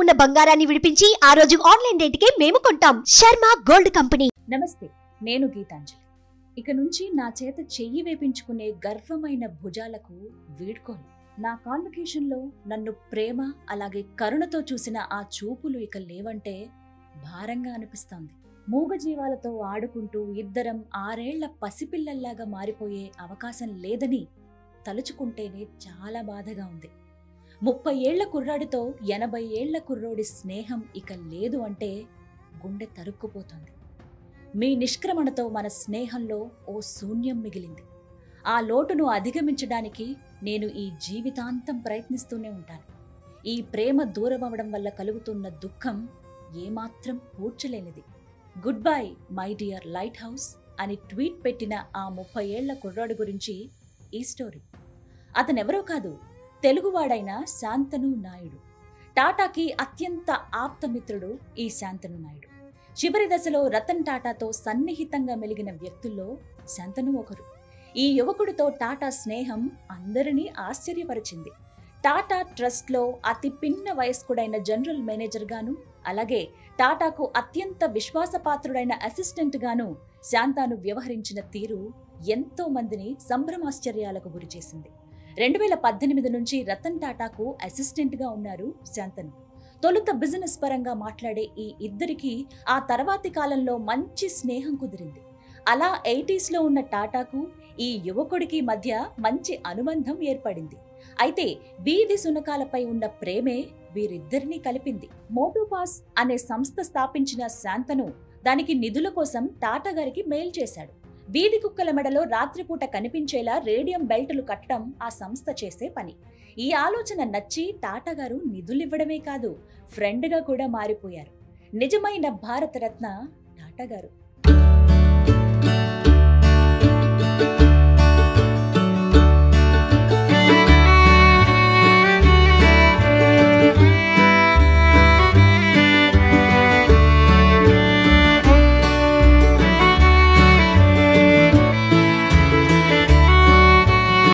ఉన్న బంగారాన్ని విడిపించి ఆ రోజు ఆన్లైన్ రేటుకే మేము కొంటాం శర్మ గోల్డ్ కంపెనీ నమస్తే నేను గీతాంజలి ఇక నుంచి నా చేత చెయ్యి వేపించుకునే గర్వమైన భుజాలకు వీడ్కోలు నా కాన్వకేషన్లో నన్ను ప్రేమ అలాగే కరుణతో చూసిన ఆ చూపులు ఇక లేవంటే భారంగా అనిపిస్తోంది మూగజీవాలతో ఆడుకుంటూ ఇద్దరం ఆరేళ్ల పసిపిల్లల్లాగా మారిపోయే అవకాశం లేదని తలుచుకుంటేనే చాలా బాధగా ఉంది ముప్పై ఏళ్ల కుర్రాడితో ఎనభై ఏళ్ల కుర్రోడి స్నేహం ఇక లేదు అంటే గుండె తరుక్కుపోతుంది మీ నిష్క్రమణతో మన స్నేహంలో ఓ శూన్యం మిగిలింది ఆ లోటును అధిగమించడానికి నేను ఈ జీవితాంతం ప్రయత్నిస్తూనే ఉంటాను ఈ ప్రేమ దూరం అవడం వల్ల కలుగుతున్న దుఃఖం ఏమాత్రం పూడ్చలేనిది goodbye my dear lighthouse అని ట్వీట్ పెట్టిన ఆ ముప్పై ఏళ్ల కుర్రాడు గురించి ఈ స్టోరీ అతనెవరో కాదు తెలుగువాడైన శాంతను నాయుడు టాటాకి అత్యంత ఆప్తమిత్రుడు ఈ శాంతను నాయుడు చివరి దశలో రతన్ టాటాతో సన్నిహితంగా మెలిగిన వ్యక్తుల్లో శాంతను ఒకరు ఈ యువకుడితో టాటా స్నేహం అందరినీ ఆశ్చర్యపరిచింది టాటా ట్రస్ట్లో అతి పిన్న వయస్కుడైన జనరల్ మేనేజర్ గాను అలాగే టాటాకు అత్యంత విశ్వాసపాత్రుడైన అసిస్టెంట్ గాను శాంతాను వ్యవహరించిన తీరు ఎంతో మందిని సంభ్రమాశ్చర్యాలకు గురిచేసింది రెండు వేల పద్దెనిమిది నుంచి రతన్ టాటాకు అసిస్టెంట్గా ఉన్నారు శాంతను తొలుత బిజినెస్ పరంగా మాట్లాడే ఈ ఇద్దరికి ఆ తర్వాతి కాలంలో మంచి స్నేహం కుదిరింది అలా ఎయిటీస్లో ఉన్న టాటాకు ఈ యువకుడికి మధ్య మంచి అనుబంధం ఏర్పడింది అయితే వీధి సునకాలపై ఉన్న ప్రేమే వీరిద్దరినీ కలిపింది మోటోపాస్ అనే సంస్థ స్థాపించిన శాంతను దానికి నిధుల కోసం టాటా గారికి మెయిల్ చేశాడు వీధి కుక్కల మెడలో రాత్రిపూట కనిపించేలా రేడియం బెల్టులు కట్టడం ఆ సంస్థ చేసే పని ఈ ఆలోచన నచ్చి టాటా గారు నిధులివ్వడమే కాదు ఫ్రెండ్గా కూడా మారిపోయారు నిజమైన భారతరత్న టాటా గారు